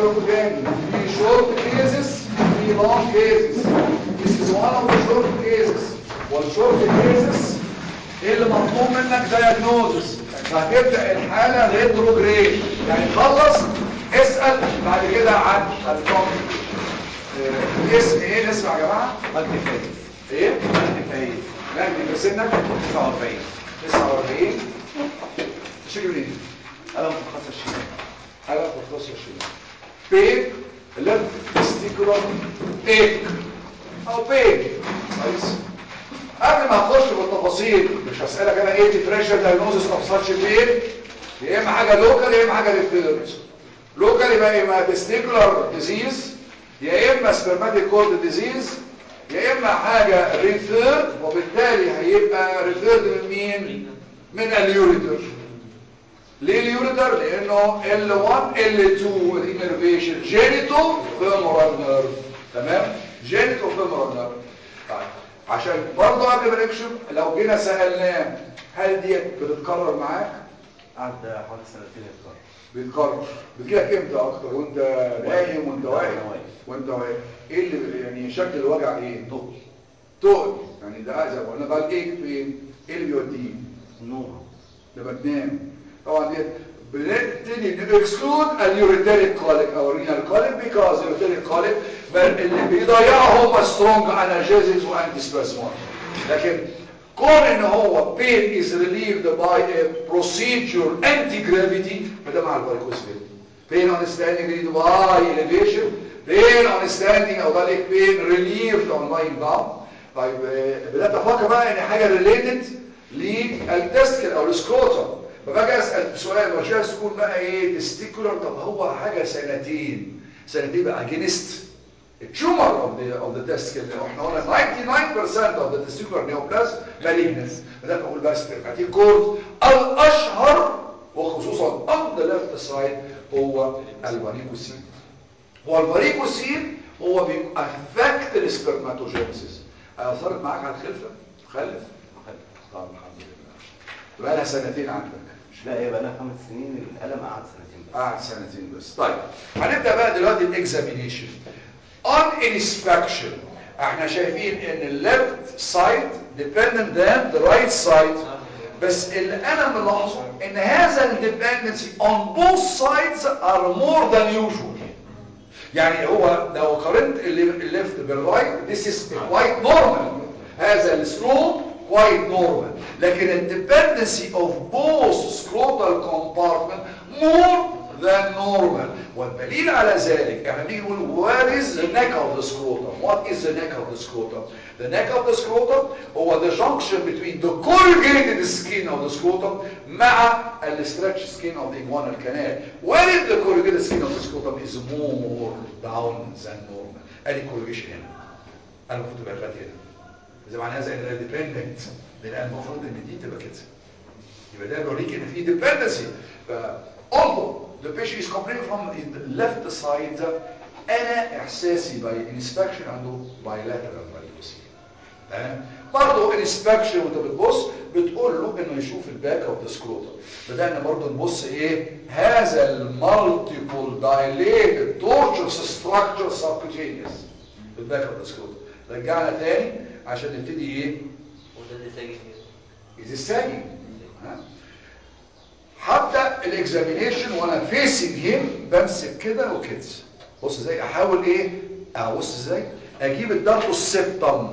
لكم تاني في شورت كيسز في لونج كيسز This is one of the short cases والشورت كيسز ايه اللي مطلوب منك دايجنوزس فهتبدا الحاله ريتروجريد يعني خلص اسال بعد كده عن الكومنت الاسم ايه الاسم يا جماعه مجدي فايز ايه مجدي فايز مجدي في سنك 49 49 تشتكي منين ألم في خاصة الشمال حاجه في الخاص الشمال بين ليفت تستيكولار ايك او بين كويس قبل ما اخش في التفاصيل مش هسالك انا ايه ديفرنشال دايجنوزس اوف ساتش بين يا اما حاجه لوكال يا اما حاجه ريفيرنس لوكال يبقى اما تستيكولار ديزيز يا اما سبرماتيك كورد ديزيز يا اما حاجه ريفيرد وبالتالي هيبقى ريفيرد من مين من اليوريتر ليه اليوريتر لانه L1 L2 الانرفيشن جينيتو فيمورال نيرف تمام جينيتو فيمورال نيرف طيب عشان برضه قبل ما نكشف لو جينا سالناه هل ديت بتتكرر معاك قعد حوالي سنتين يتكرر بيتكرر بتجيلك امتى اكتر وانت نايم وانت واقف وأنا واقف. وانت واقف ايه اللي يعني شكل الوجع ايه طول تقل يعني ده زي ما قلنا بقى الايك فين ايه اللي بيوديه نوم لما تنام طبعا دي بنبتدي نكسكلود اليوريتريك كوليك او الرينال كوليك بيكاز اليوريتريك كوليك اللي بيضيعوا هم سترونج انالجيزيز وانتي سباسمون لكن كون ان هو pain is relieved by a procedure anti gravity فده مع الفاريكوز فين pain on standing relieved by elevation pain on standing او ذلك pain relieved on lying down طيب آه، بدات افكر بقى ان حاجه ريليتد للتستكل او السكروتم فباجي اسال سؤال وجاز تكون بقى ايه تستيكولر طب هو حاجه سنتين سنتين بقى اجينست التيومر اوف ذا اوف ذا تستكل احنا قلنا 99% اوف ذا تستيكولر نيوبلاز مالجنس بدات اقول بس سبرماتيك كورد الاشهر وخصوصا on the left side هو الفاريكوسين هو الفاريكوسين هو بيأفكت السبرماتوجينيسيس اثرت معاك على الخلفه خلف طب الحمد لله بقى لها سنتين عندك مش لا ايه بقى لها خمس سنين الألم قعد سنتين بس قعد سنتين بس طيب هنبدا بقى دلوقتي الاكزامينيشن on inspection احنا شايفين ان الليفت سايد dependent than the right side بس اللي انا ملاحظه ان هذا الديبندنسي on both sides are more than usual يعني هو لو قارنت الليفت بالرايت this is quite normal هذا السلو quite normal لكن الديبندنسي of both scrotal compartment more than normal والدليل على ذلك احنا بنيجي نقول where is the neck of the scrotum what is the neck of the scrotum the neck of the scrotum هو the junction between the corrugated skin of the scrotum مع ال stretch skin of the inguinal canal where is the corrugated skin of the scrotum is more down than normal ادي corrugation هنا انا المفروض تبقى فات هنا اذا معنى هذا ان ده dependent لان المفروض ان دي تبقى كده يبقى ده بيوريك ان في dependency ف although the patient is complaining from the left side انا احساسي by inspection عنده bilateral varicocele تمام برضه inspection وانت بتبص بتقول له انه يشوف الباك اوف ذا سكروتم بدانا برضه نبص ايه هذا المالتيبل dilated tortuous structure subcutaneous في الباك اوف ذا سكروتم رجعنا تاني عشان نبتدي ايه وده اللي ساجن is الساجن ها هبدا الاكزامينيشن وانا فيسنج هيم بمسك كده وكده بص ازاي احاول ايه ابص ازاي اجيب الدارتو السبتم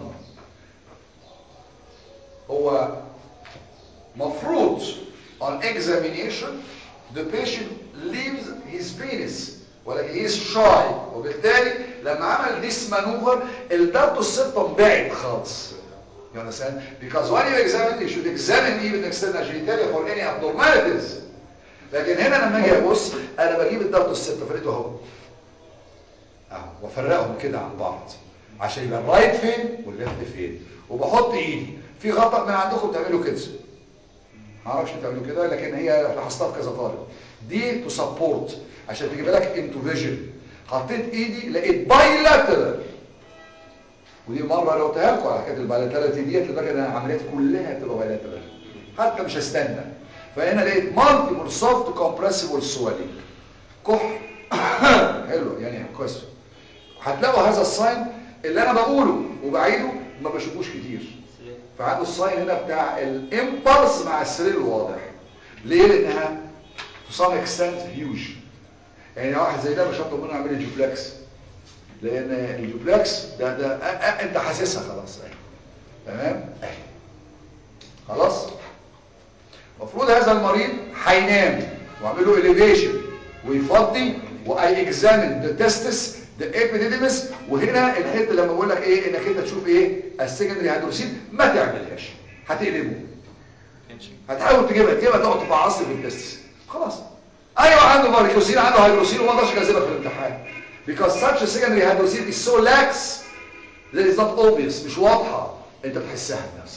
هو مفروض on examination the patient leaves his penis ولكن he is shy وبالتالي لما عمل this maneuver الدارتو السبتم بعد خالص You understand? Because when you examine, you should examine even external genitalia for any abnormalities. لكن هنا لما اجي ابص انا بجيب الضغط الستة فريته اهو اهو وافرقهم كده عن بعض عشان يبقى الرايت فين والليفت فين وبحط ايدي في خطأ من عندكم تعملوا كده ما اعرفش تعملوا كده لكن هي لاحظتها في كذا طالب دي تو سبورت عشان تجيب لك انتو فيجن حطيت ايدي لقيت بايلاترال ودي مره لو قلتها لكم على حكايه البايلاتراليتي ديت لدرجه ان العمليات كلها تبقى بايلاترال حتى مش هستنى فهنا لقيت مالتيبل سوفت كومبريسيبل سوالي كح حلوه يعني كويس هتلاقوا هذا الساين اللي انا بقوله وبعيده ما بشوفوش كتير فعنده الساين هنا بتاع الامبلس مع السرير الواضح ليه لانها to some extent huge يعني واحد زي ده مش هطلب منه يعمل لي جوبلكس لان الجوبلكس ده ده أ- أ- انت حاسسها خلاص اهي تمام اهي خلاص المفروض هذا المريض هينام واعمل له elevation ويفضي واي اكزامين ذا تستس ذا epididymis وهنا الحته لما بقول لك ايه انك انت تشوف ايه السكندري هيدروسين ما تعملهاش هتقلبه هتحاول تجيبها تجيبها تقعد تفعص في التستس خلاص ايوه عنده فاريكوسين عنده هيدروسين وما اقدرش اكذبك في الامتحان because such a secondary hydrosil is so lax that it's not obvious مش واضحه انت بتحسها بنفسك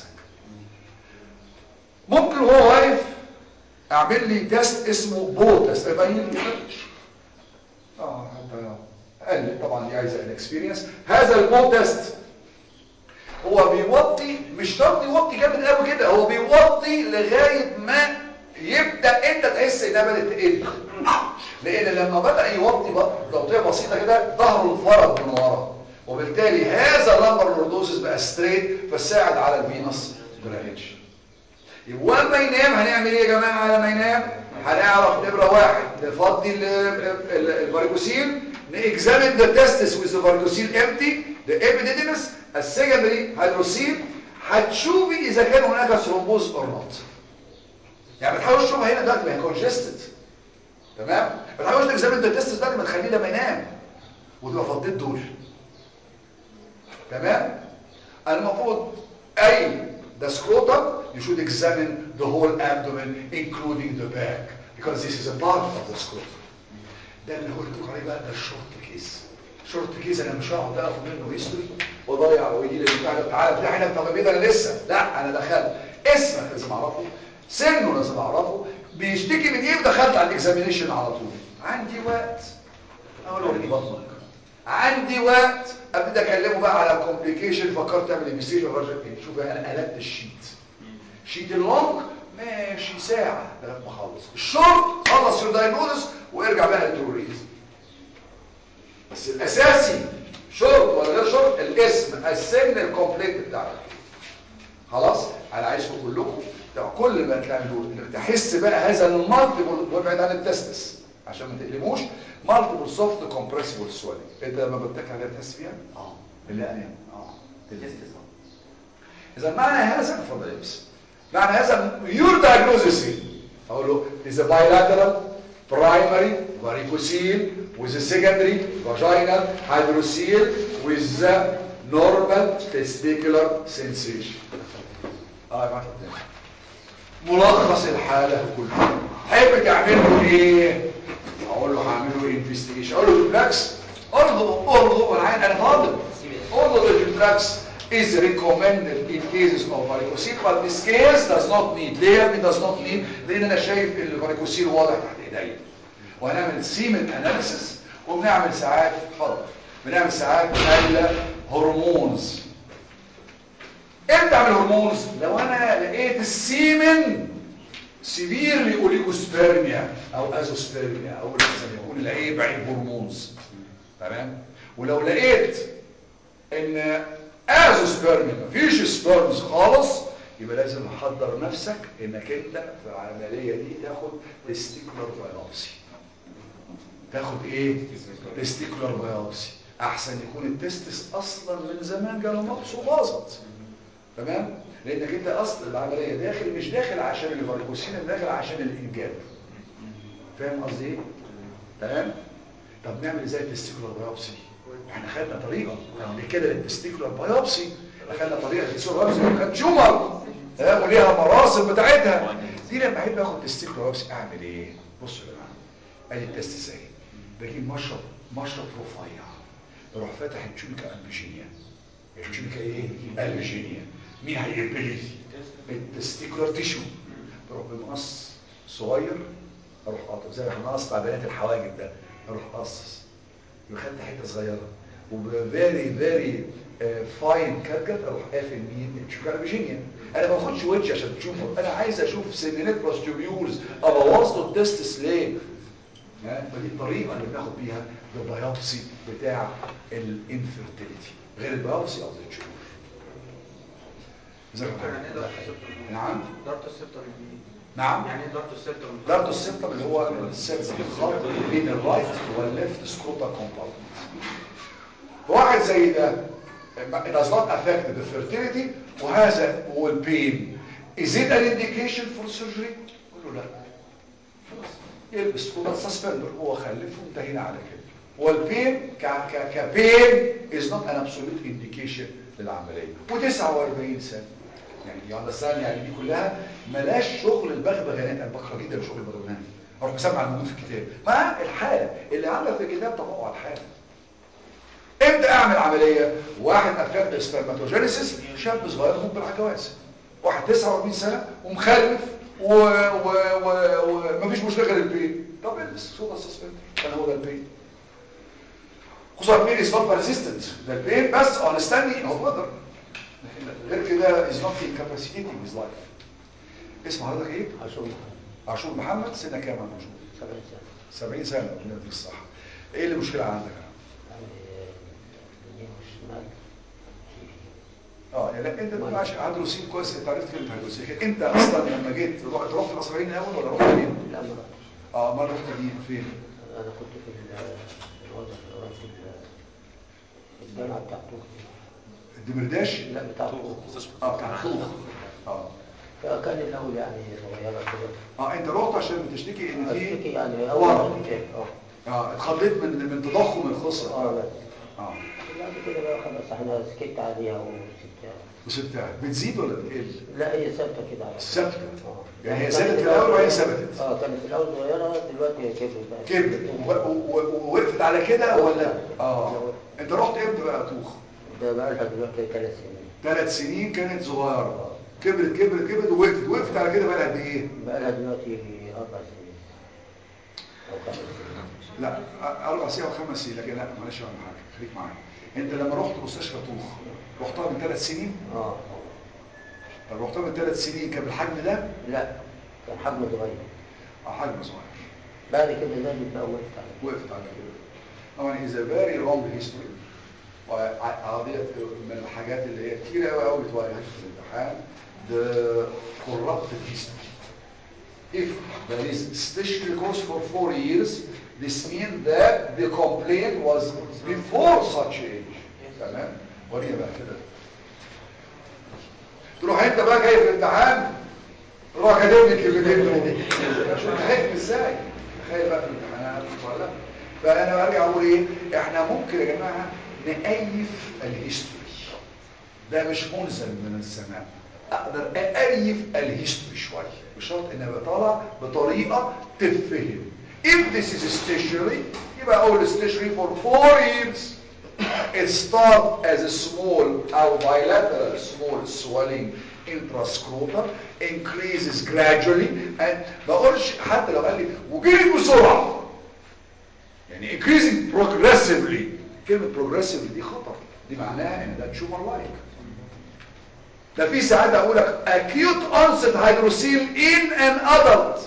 ممكن هو واقف اعمل لي تيست اسمه بو تيست ابين لي اه حتى قال لي طبعا دي عايزه الاكسبيرينس هذا البو تيست هو بيوطي مش شرط يوطي جامد قوي كده هو بيوطي لغايه ما يبدا انت تحس انها بدات تقل لان لما بدا يوطي بقى توطيه بسيطه كده ظهره انفرد من ورا وبالتالي هذا اللمبر لوردوسس بقى ستريت فساعد على الفينس درينج يبقى لما ينام هنعمل ايه يا جماعه لما ينام هنعرف نمره واحد نفضي ال- ال- الفاريكوسيل نexamine the testis with the varicocele empty the epididymis السكندري هيدروسيل هتشوفي اذا كان هناك ثرومبوز اور نوت يعني ما تحاولش تشوفها هنا دلوقتي ما هي كونجستد تمام ما تحاولش تكزامن ذا تيست دلوقتي ما تخليه لما ينام وتبقى فضيت دول تمام المفروض اي the scrotum you should examine the whole abdomen including the back because this is a part of the scrotum ده اللي قلت لكم عليه بقى ده الشورت كيس شورت كيس انا مش هقعد اخد منه هيستوري واضيع ويجي لي بتاع ده تعالى بتاع هنا طب ايه انا لسه لا انا دخلت اسمك لازم اعرفه سنه لازم اعرفه بيشتكي من ايه ودخلت على الاكزامينيشن على طول عندي وقت اقول له وريني بطنك عندي وقت ابدا اكلمه بقى على كومبليكيشن فكرت تعمل انفستيجن شوف انا قلبت الشيت شيت اللونج ماشي ساعة لغايه ما اخلص الشورت خلص your diagnosis وارجع بقى للتوريز بس الاساسي شورت ولا غير شورت الاسم السن الكومبليت بتاعك خلاص انا عايزكم كلكم ده كل ما تعملوا انك تحس بقى هذا المالتيبل وابعد عن التستس عشان ما تقلبوش مالتيبل سوفت كومبريسبل سوالي انت لما بتتك عليها بتحس فيها اه بالله يعني اه تجست صح اذا معنى هذا اتفضل يا بس معنى هذا your diagnosis ايه اقول له is a bilateral primary varicocele with a secondary vaginal hydrocele with the normal testicular sensation اه ابعت قدامي ملخص الحالة كلها حابب تعمل له ايه اقول له هعمل له انفستيجيشن اقول له دوبلاكس ارغب ارغب انا عايز انا فاضل ارغب الدوبلاكس is recommended in cases of varicocele but this case does not need ليه يا ابني does not need لان انا شايف الفاريكوسيل واضح تحت ايديا وهنعمل سيمن اناليسيس وبنعمل ساعات اتفضل بنعمل ساعات هرمونز امتى اعمل هرمونز لو انا لقيت السيمن سيفيرلي اوليجوسبيرميا او ازوسبيرميا او مثلا يكون العيب عيب هرمونز تمام ولو لقيت ان ازوسبيرميا مفيش سبيرمز خالص يبقى لازم تحضر نفسك انك انت في العمليه دي تاخد تستيكولار بايوبسي تاخد ايه تستيكولار بايوبسي احسن يكون التستس اصلا من زمان كانوا نقص وباظت تمام لانك انت اصل العمليه داخل مش داخل عشان الفاريكوسين داخل عشان الانجاب فاهم قصدي ايه تمام طب نعمل ازاي التستيكولار بايوبسي احنا خدنا طريقه قبل كده للتستيكولار بايوبسي خدنا طريقه للتستيكولار بايوبسي كانت تيومر ها وليها مراسم بتاعتها دي لما احب اخد تستيكولار بايوبسي اعمل ايه بصوا يا جماعه ادي التست ازاي بجيب مشرب مشرب رفيع اروح فاتح التشوميكا البيجينيا التشوميكا ايه البيجينيا مين هيقبل لي التستيكولار تيشو بروح بمقص صغير اروح قاطع زي المقص بتاع بنات الحواجب ده اروح قصص يبقى خدت حته صغيره وبفيري فيري فاين كاتكت اروح قافل مين التشوكا البيجينيا انا ما باخدش وجه عشان تشوفه انا عايز اشوف سيمينيت بروستيبيولز ابوظ له التستس ليه ها؟ فدي الطريقه اللي بناخد بيها البيوبسي بتاع الانفيرتيليتي غير البيوبسي او التشوف ازيك يا دكتور يعني ايه محمد؟ دارت السبتم؟ نعم دارت السبتم يعني نعم يعني ايه دارت السبتم؟ دارت السبتم اللي هو السيلز الخط بين الرايت والليفت سكروتا كومبارتمنت واحد زي ده it does not affect the fertility وهذا هو البين is it an indication for surgery قول له لا خلاص يلبس كوبا سسبندر هو خلف وانتهينا على كده والبين ك ك كبين is not an absolute indication للعمليه و49 سنه يعني يا understand يعني دي كلها ملاش شغل البغبغانات انا بكره جدا شغل البغبغانات اروح مسمع الموجود في الكتاب ما الحاله اللي عندك في الكتاب طبقوا على الحاله امتى اعمل عمليه واحد افكت سبرماتوجينيسيس شاب صغير مقبل على الجواز واحد 49 سنه ومخلف و... و... و... ومفيش مشكله غير البين طب البس صوره سسبندر كان هو ده البين خصوصا البين از نوت ريزيستنت ده البين بس اون ستاندي هو قدر غير كده از نوت incapacitating his life اسم حضرتك ايه؟ عاشور عاشور محمد سنه كام يا عاشور؟ سبعين سنة 70 سنه ربنا يديك الصحه ايه اللي المشكله عندك يا عم؟ يعني اليمين والشمال في اه يعني لا انت ماشي هيدروسين كويس انت عرفت كلمه هيدروسين انت اصلا لما جيت رحت رحت القصرين الاول ولا رحت فين؟ لا ما رحتش اه مره رحت مين فين؟ أنا كنت في ال- في الوضع في قريب في الجامعة بتاع طوخ الدمرداش؟ لا بتاع طوخ اه بتاع خوخ اه فكان الأول يعني صغيرة كده اه انت رحت عشان بتشتكي ان أشتكي في يعني أول ورم ما كتاب اه اه اتخضيت من من تضخم الخصر اه بس اه بعد كده بقى خلاص احنا سكت عليها وسبتها وسبتها بتزيد ولا بتقل؟ لا هي ثابتة كده على طول. ثابتة. اه يعني هي كانت زادت في الأول الأول وبعدين صغيرة. ثبتت. اه كانت في الأول صغيرة دلوقتي هي كبرت بقى كبرت و- و- و- ووقفت على كده ولا اه انت رحت امتى بقى يا طوخ؟ ده بقى لها دلوقتي ثلاث سنين ثلاث سنين كانت صغيره كبرت كبرت كبرت ووقفت وقفت على كده بقى قد ايه؟ بقى لها دلوقتي أربع سنين أو خمس سنين لا اربع سنين او خمس سنين لكن لا معلش اعمل حاجه خليك معايا انت لما رحت مستشفى طوخ رحتها من ثلاث سنين اه طب رحتها من ثلاث سنين كان بالحجم ده لا كان حجمه صغير اه حجم صغير بعد كده زادت بقى وقفت عليه وقفت على كده طبعا از فيري لونج هيستوري وقضيه من الحاجات اللي هي كتير قوي قوي بتواجهك في الامتحان the corrupted history if there is statutory course for four years this means that the complaint was before such age تمام ورينا بقى كده تروح انت بقى جاي في الامتحان تروح كاتب لي الكلمتين دول شوف انت خايف ازاي تخيل بقى في الامتحانات ولا لا فانا برجع اقول ايه احنا ممكن يا جماعه نأيف الهيستوري ده مش منزل من السماء اقدر أأيف الهيستوري شويه بشرط ان ابقى طالع بطريقه تفهم if this is stationary يبقى اقول stationary for four years it starts as a small or bilateral small swelling intrascrotal increases gradually and ما اقولش حتى لو قال لي وجري بسرعه يعني increasing progressively كلمة progressively دي خطر دي معناها ان ده تشومر لايك ده في ساعات اقول لك acute onset hydrocele in an adult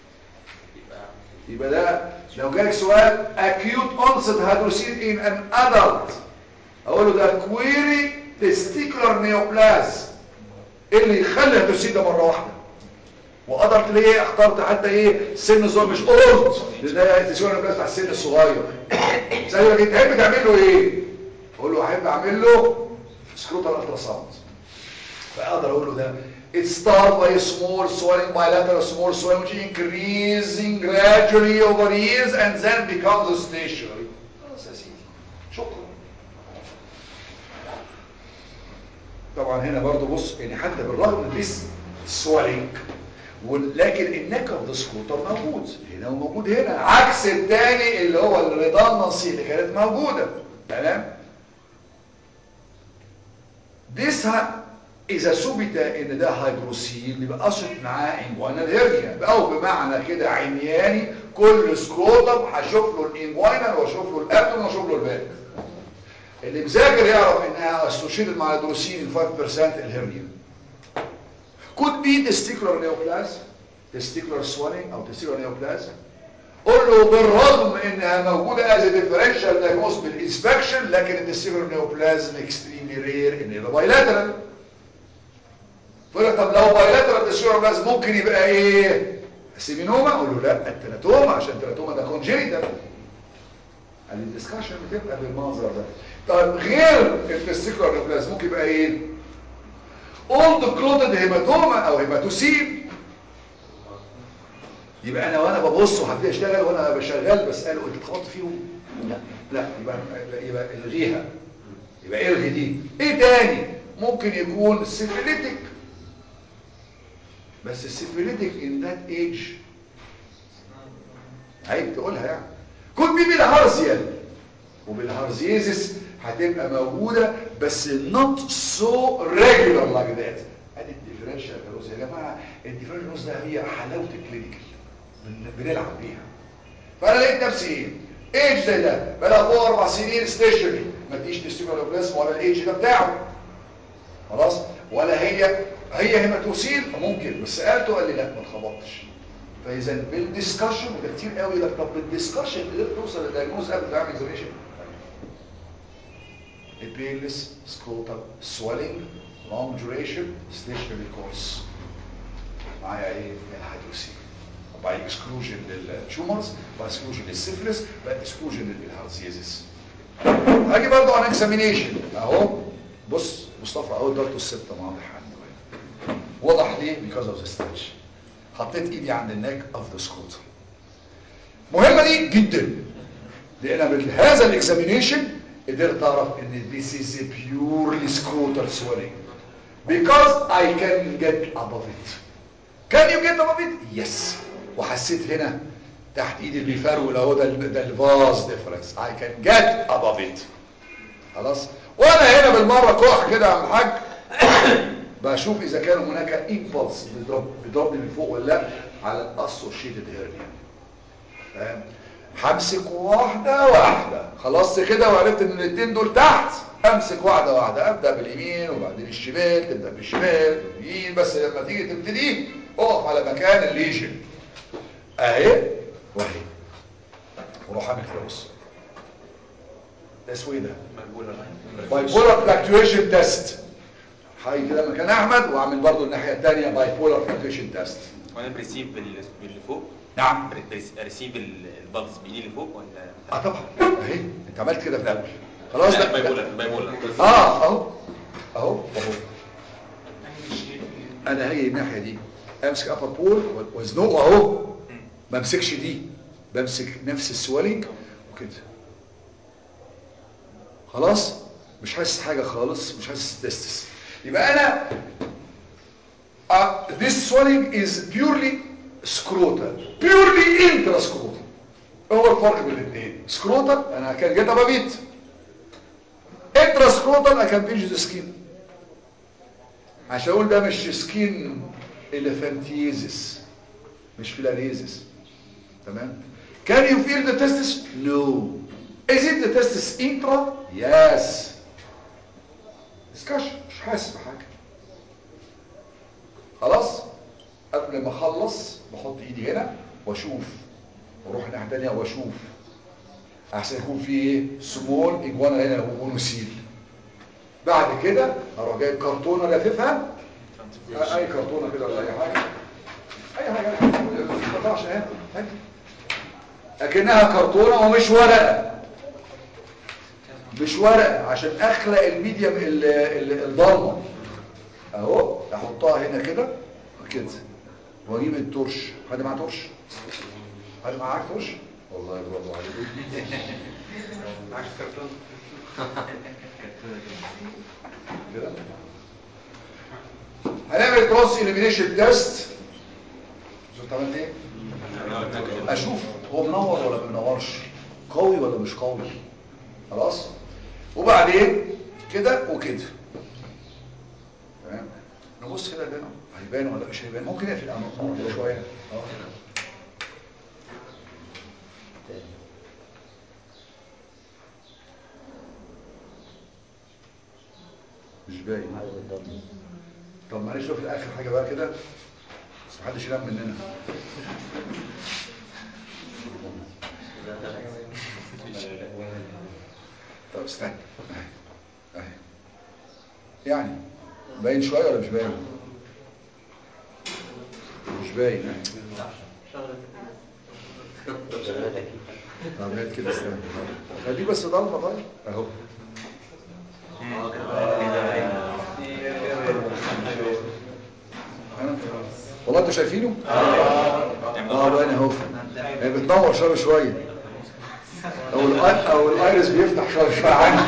يبقى ده لو جالك سؤال acute onset hydrocele in an adult اقول له ده query testicular neoplasm ايه اللي يخلي الهيدروسيل ده مره واحده وقدرت ليه اخترت حتى ايه سن صغير مش اولد لان ده التسويق انا بتاع السن الصغير زي ما جيت تحب تعمل له ايه اقول له احب اعمل له سكروتال الترا ساوند فاقدر اقول له ده it starts by a small swelling bilateral small swelling which is increasing gradually over years and then becomes stationary خلاص يا سيدي شكرا طبعا هنا برضو بص يعني حتى بالرغم من this swelling ولكن النك اوف ذا سكوتر موجود هنا وموجود هنا عكس الثاني اللي هو الريدندنسي اللي كانت موجوده تمام this ها اذا ثبت ان ده هيدروسيل يبقى قصد معاه انجوينال هيرنيا او بمعنى كده عمياني كل سكروتم هشوف له الانجوينال واشوف له الابدن واشوف له الباك اللي مذاكر يعرف انها اسوشيتد مع الهيدروسيل 5% الهيرنيا could be testicular neoplasm testicular swelling او testicular neoplasm قول له بالرغم انها موجوده از ديفرنشال دايجنوز بالانسبكشن لكن الديسيفر نيوبلازم اكستريملي رير ان يبقى بايلاترال تقول لك طب لو بايلاترال ديسيفر نيوبلازم ممكن يبقى ايه سيمينوما اقول له لا التناتوما عشان التناتوما ده كونجينيتال ادي الديسكشن بتبقى بالمنظر ده طيب غير التستيكولار نيوبلازم ممكن يبقى ايه اولد كلوتد هيماتوما او هيماتوسيل يبقى انا وانا ببص وهبتدي اشتغل وانا بشغال بساله انت اتخبطت فيهم لا لا يبقى يبقى الغيها يبقى الغي دي ايه تاني ممكن يكون سيفيليتك بس السيفيليتك ان ذات ايج عيب تقولها يعني كنت بي بالهارزيال وبالهارزيزس هتبقى موجودة بس not so regular like that ادي الديفرنشال كاروز يا جماعة الديفرنشال كاروز ده هي حلاوة الكلينيكال بن- بنلعب بيها فانا لقيت نفسي ايه ايج زي ده بقى فوق اربع سنين ستيشنري ما تجيش تستيمولار بلازم ولا الايج ده بتاعه خلاص ولا هي هي هيماتوسيل ممكن بس سالته قال لي لا ما اتخبطتش فاذا بالديسكشن وده كتير قوي لك طب بالديسكشن قدرت توصل للدايجنوز قبل ما تعمل اكزامينشن painless scrotal swelling long duration stationary course معايا ايه الهيدروسين وبعد اكسكلوجن للتيومرز وبعد اكسكلوجن للسيفلس وبعد اكسكلوجن للهارسيزيس هاجي برضو عن اكزامينيشن اهو بص مصطفى اهو دارته السبتة واضح عنده واضح ليه because of the stitch حطيت ايدي عند النك اوف ذا سكوت مهمه دي جدا لان بهذا الاكزامينيشن قدرت اعرف ان this is a purely scrotal swelling because I can get above it can you get above it yes وحسيت هنا تحت ايدي اللي بيفرول اهو ده ال- ده الفاز ديفرنس I can get above it خلاص وانا هنا بالمره كوع كده يا عم الحاج بشوف اذا كان هناك امبلس بيضرب بيضربني من فوق ولا لا على الاسوشيتد هيرنيا فاهم همسك واحده واحده خلاص كده وعرفت ان الاثنين دول تحت امسك واحده واحده ابدا باليمين وبعدين الشمال تبدا بالشمال اليمين بس لما تيجي تبتدي اقف على مكان الليجن اهي واهي وروح اعمل كده بص ده اسمه ايه ده بايبولار فلاكتويشن تيست هاجي كده مكان احمد واعمل برضو الناحيه الثانيه بايبولار فلاكتويشن تيست وانا بريسيف بال- باللي فوق نعم ريسيف البلس بايدي اللي فوق ولا اه طبعا اهي انت عملت كده في الاول خلاص لا ده بايبولر بايبولر اه اهو اهو اهو انا هاجي الناحيه دي امسك ابر بول وازنقه اهو ما امسكش دي بمسك نفس السوالينج وكده خلاص مش حاسس حاجه خالص مش حاسس تستس يبقى انا uh, this swelling is purely scrotal purely intrascrotal هو الفرق بين الاثنين سكروتال انا كان جيت ابابيت انتراسكروتال اكان بيج سكين عشان اقول ده مش سكين الفانتيزس مش فيلاريزس تمام can you feel the testis no is it the testis intra yes discussion مش حاسس بحاجه خلاص قبل ما اخلص بحط ايدي هنا واشوف واروح الناحيه الثانيه واشوف احسن يكون في ايه سمول اجوانا هنا ومونوسيل بعد كده اروح جايب كرتونه لاففها اي كرتونه كده ولا اي حاجه اي حاجه ما تقطعش هنا اكنها كرتونه ومش ورقه مش ورقه عشان اخلق الميديم ال- ال- الضلمه اهو احطها هنا كده كده واجيب الترش حد معاه ترش حد معاك ترش والله برافو عليك معاك كرتون كده هنعمل كروس اليمينيشن تيست شفت عملت ايه اشوف هو منور ولا ما منورش قوي ولا مش قوي خلاص وبعدين كده وكده تمام نبص كده هنا هيبان ولا مش هيبان ممكن اقفل انا شويه اه مش باين عايز الضم طب معلش شوف اخر حاجه بقى كده بس محدش ينام مننا استنى اهي اهي يعني باين شويه ولا مش باين مش باين اهي طب هات كده استنى خليه بس ضلمه طيب اهو ها؟ والله انتوا شايفينه اه باين اهو هي بتنور شويه شويه او الآي- او الايرس بيفتح شويه شويه عنه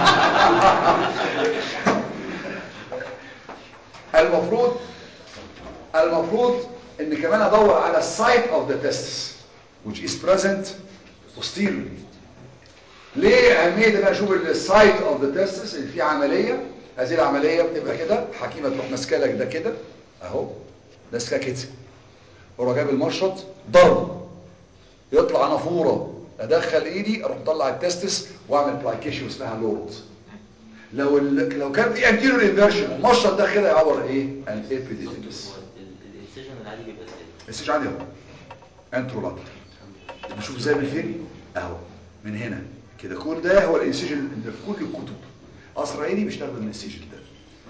المفروض المفروض ان كمان ادور على السايت اوف ذا testis which is present posteriorly ليه اهميه ان انا اشوف السايت اوف ذا testis اللي في عمليه هذه العمليه بتبقى كده حكيمه تروح ماسكه لك ده كده اهو ماسكه كده وراح جايب المشرط ضرب يطلع نافوره ادخل ايدي اروح مطلع التستس واعمل بلايكيشن اسمها لورد لو ال... لو كان في انتيريور انفيرشن المشرط ده كده يعبر ايه ان ابيديديمس الانسجن العادي بيبقى ازاي؟ السيج عندي اهو انترولاتر نشوف ازاي من فين اهو من هنا كده كل ده هو الانسجن اللي في كل الكتب قصر عيني بيشتغل من السجن ده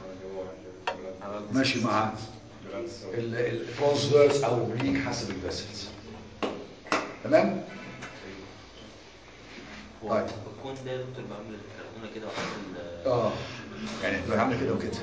ماشي مع الترانسفيرس او الريك حسب الفاسلز تمام هو طيب. الكون ده يا دكتور بعمل الكرتونه كده وحط ال- اه يعني تبقى عامله كده وكده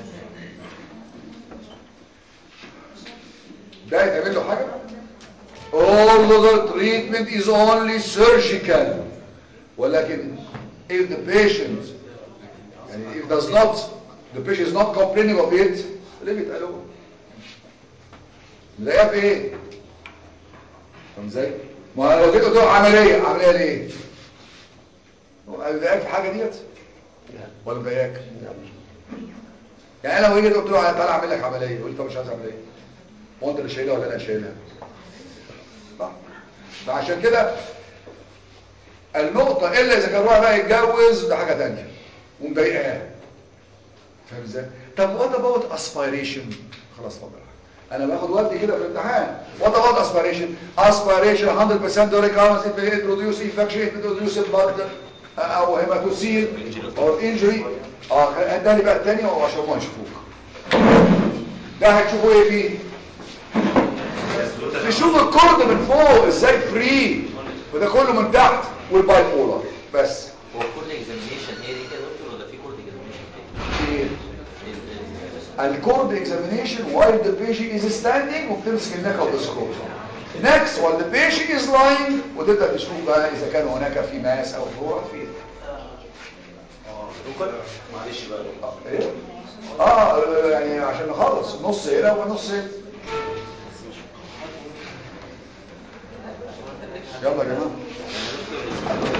ده يتعمل له حاجه all the treatment is only surgical ولكن if the patient يعني if does not the patient is not complaining of it leave it alone نلاقيها في ايه فاهم ازاي ما أنا لو جيت قلت له عمليه عمليه ليه هو مضايقك في الحاجه ديت ولا مضايقك يعني انا لو جيت قلت له تعالى اعمل لك عمليه يقول لي طب مش عايز عمليه هو انت اللي شايلها ولا انا شايلها صح فعشان كده النقطة إلا إذا كان رايح بقى يتجوز ده حاجة تانية ومضايقاه فاهم ازاي؟ طب وات اباوت اسبيريشن خلاص اتفضل انا باخد وقتي كده في الامتحان وات اباوت اسبيريشن اسبيريشن 100% ريكارنس it will produce infection it will produce blood او هيماتوسيل او انجري اه اداني بقى الثاني عشان ما يشوفوك ده هتشوفوا ايه فيه تشوف الكورد من فوق ازاي فري وده كله من تحت والباي بولر بس هو كل اكزامينيشن هي دي كده يا دكتور ولا في كل اكزامينيشن تاني؟ ايه ال- ال- الكورد اكزامينيشن while the patient is standing وبتمسك النك او السكروت next while the patient is lying وتبدا تشوف بقى اذا كان هناك في ماس او فلورا فين معلش بقى آه، ايه اه يعني عشان نخلص نص هنا ونص هنا يلا يا جماعه